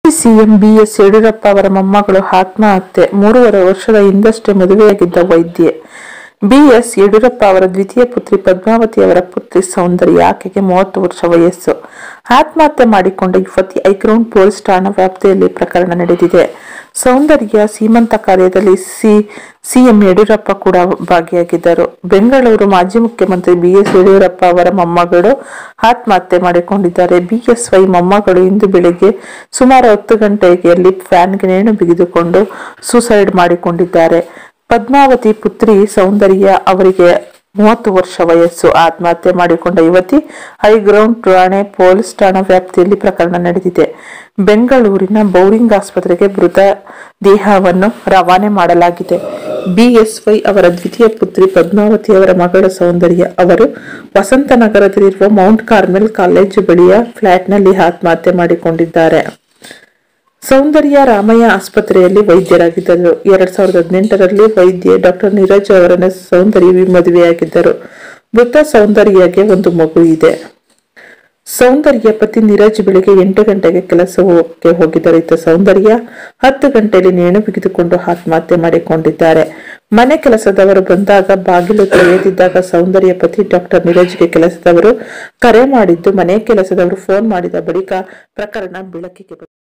CM BS Yediyurappa ಅವರ ಮೊಮ್ಮಗಳು ಆತ್ಮಹತ್ಯೆ ಮೂರುವರೆ ವರ್ಷದ ಹಿಂದಷ್ಟೇ ಮದುವೆಯಾಗಿದ್ದ ವೈದ್ಯೆ ಬಿಎಸ್ ಯಡಿಯೂರಪ್ಪ ಅವರ ದ್ವಿತೀಯ ಪುತ್ರಿ ಪದ್ಮಾವತಿ ಅವರ ಪುತ್ರಿ ಸೌಂದರ್ಯ ಆಕೆಗೆ ಮೂವತ್ತು ವರ್ಷ ವಯಸ್ಸು ಆತ್ಮಹತ್ಯೆ ಮಾಡಿಕೊಂಡ ಯುವತಿ ಐಗ್ರೌಂಡ್ ಪೊಲೀಸ್ ಠಾಣಾ ವ್ಯಾಪ್ತಿಯಲ್ಲಿ ಪ್ರಕರಣ ನಡೆದಿದೆ ಸೌಂದರ್ಯ ಸೀಮಂತ ಕಾರ್ಯದಲ್ಲಿ ಸಿ ಸಿಎಂ ಯಡಿಯೂರಪ್ಪ ಕೂಡ ಭಾಗಿಯಾಗಿದ್ದರು ಬೆಂಗಳೂರು ಮಾಜಿ ಮುಖ್ಯಮಂತ್ರಿ ಬಿಎಸ್ ಯಡಿಯೂರಪ್ಪ ಅವರ ಮೊಮ್ಮಗಳು ಆತ್ಮಹತ್ಯೆ ಮಾಡಿಕೊಂಡಿದ್ದಾರೆ ಬಿಎಸ್ವೈ ಮೊಮ್ಮಗಳು ಇಂದು ಬೆಳಿಗ್ಗೆ ಸುಮಾರು ಹತ್ತು ಗಂಟೆಗೆ ಲಿಪ್ ಫ್ಯಾನ್ಗೆ ನೇಣು ಬಿಗಿದುಕೊಂಡು ಸೂಸೈಡ್ ಮಾಡಿಕೊಂಡಿದ್ದಾರೆ ಪದ್ಮಾವತಿ ಪುತ್ರಿ ಸೌಂದರ್ಯ ಅವರಿಗೆ ಮೂವತ್ತು ವರ್ಷ ವಯಸ್ಸು ಆತ್ಮಹತ್ಯೆ ಮಾಡಿಕೊಂಡ ಯುವತಿ ಹೈಗ್ರೌಂಡ್ ಠಾಣೆ ಪೊಲೀಸ್ ಠಾಣಾ ವ್ಯಾಪ್ತಿಯಲ್ಲಿ ಪ್ರಕರಣ ನಡೆದಿದೆ ಬೆಂಗಳೂರಿನ ಬೌರಿಂಗ್ ಆಸ್ಪತ್ರೆಗೆ ಮೃತ ದೇಹವನ್ನು ರವಾನೆ ಮಾಡಲಾಗಿದೆ ಬಿಎಸ್ವೈ ಅವರ ದ್ವಿತೀಯ ಪುತ್ರಿ ಪದ್ಮಾವತಿ ಅವರ ಮಗಳ ಸೌಂದರ್ಯ ಅವರು ವಸಂತನಗರದಲ್ಲಿರುವ ಮೌಂಟ್ ಕಾರ್ಮೆಲ್ ಕಾಲೇಜು ಬಳಿಯ ಫ್ಲಾಟ್ನಲ್ಲಿ ಆತ್ಮಹತ್ಯೆ ಮಾಡಿಕೊಂಡಿದ್ದಾರೆ ಸೌಂದರ್ಯ ರಾಮಯ್ಯ ಆಸ್ಪತ್ರೆಯಲ್ಲಿ ವೈದ್ಯರಾಗಿದ್ದರು ಎರಡ್ ಸಾವಿರದ ಹದಿನೆಂಟರಲ್ಲಿ ವೈದ್ಯೆ ಡಾಕ್ಟರ್ ನೀರಜ್ ಅವರನ್ನ ಸೌಂದರ್ಯ ಮದುವೆಯಾಗಿದ್ದರು ಮೃತ ಸೌಂದರ್ಯಗೆ ಒಂದು ಮಗು ಇದೆ ಸೌಂದರ್ಯ ಪತಿ ನೀರಜ್ ಬೆಳಿಗ್ಗೆ ಎಂಟು ಗಂಟೆಗೆ ಕೆಲಸಕ್ಕೆ ಹೋಗಿದ್ದರು ಇತ್ತ ಸೌಂದರ್ಯ ಹತ್ತು ಗಂಟೆಯಲ್ಲಿ ನೇಣು ಬಿಗಿದುಕೊಂಡು ಆತ್ಮಹತ್ಯೆ ಮಾಡಿಕೊಂಡಿದ್ದಾರೆ ಮನೆ ಕೆಲಸದವರು ಬಂದಾಗ ಬಾಗಿಲು ತೆರೆಯದಿದ್ದಾಗ ಸೌಂದರ್ಯ ಪತಿ ಡಾಕ್ಟರ್ ನೀರಜ್ಗೆ ಕೆಲಸದವರು ಕರೆ ಮಾಡಿದ್ದು ಮನೆ ಕೆಲಸದವರು ಫೋನ್ ಮಾಡಿದ ಬಳಿಕ ಪ್ರಕರಣ ಬೆಳಕಿಗೆ ಬಂದಿದೆ